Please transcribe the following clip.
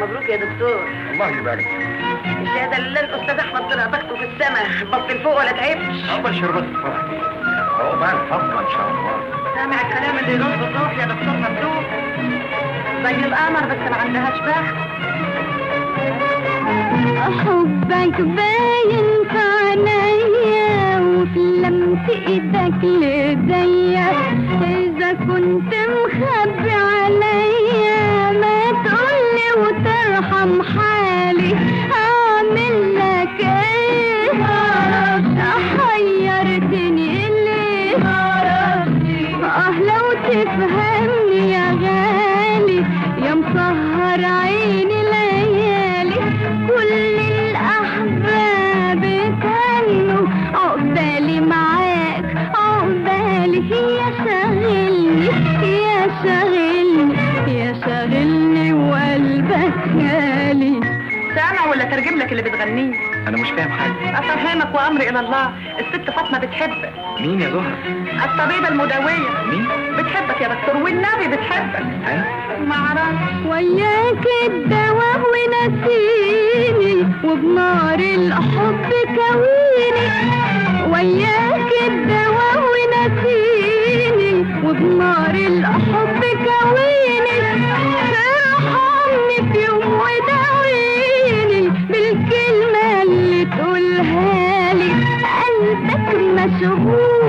مبروك يا دكتور الله يبارك الشهاده لله الاستاذ احمد طلع طاقته في السماء بص لفوق ولا تعبش ابشر بس عقبال فترة ان شاء الله سامع الكلام اللي يرد الروح يا دكتور مبروك زي القمر بس ما عندهاش بخت حبك باين في عينيا وفي لمس ايدك لديا اذا كنت مخبي عليا ما تقولي وترحم حالي اعمل لك ايه حيرتني ليه اه لو تفهمني يا غالي يا مسهر عيني ليالي كل الاحباب كانوا عقبالي معاك عقبالي يا شاغلني يا شاغلني يا شاغلني وقلبك غالي سامع ولا ترجم لك اللي بتغنيه انا مش فاهم حاجة افهمك وامري الى الله الست فاطمه بتحبك مين يا زهرة الطبيبه المداويه مين بتحبك يا دكتور والنبي بتحبك انا ما اعرفش وياك الدواء ونسيني وبنار الحب كويني وياك الدواء ونسيني وبنار الحب كويني ارحمني في يوم وداويني بالكلمة اللي تقولها لي قلبك مشغول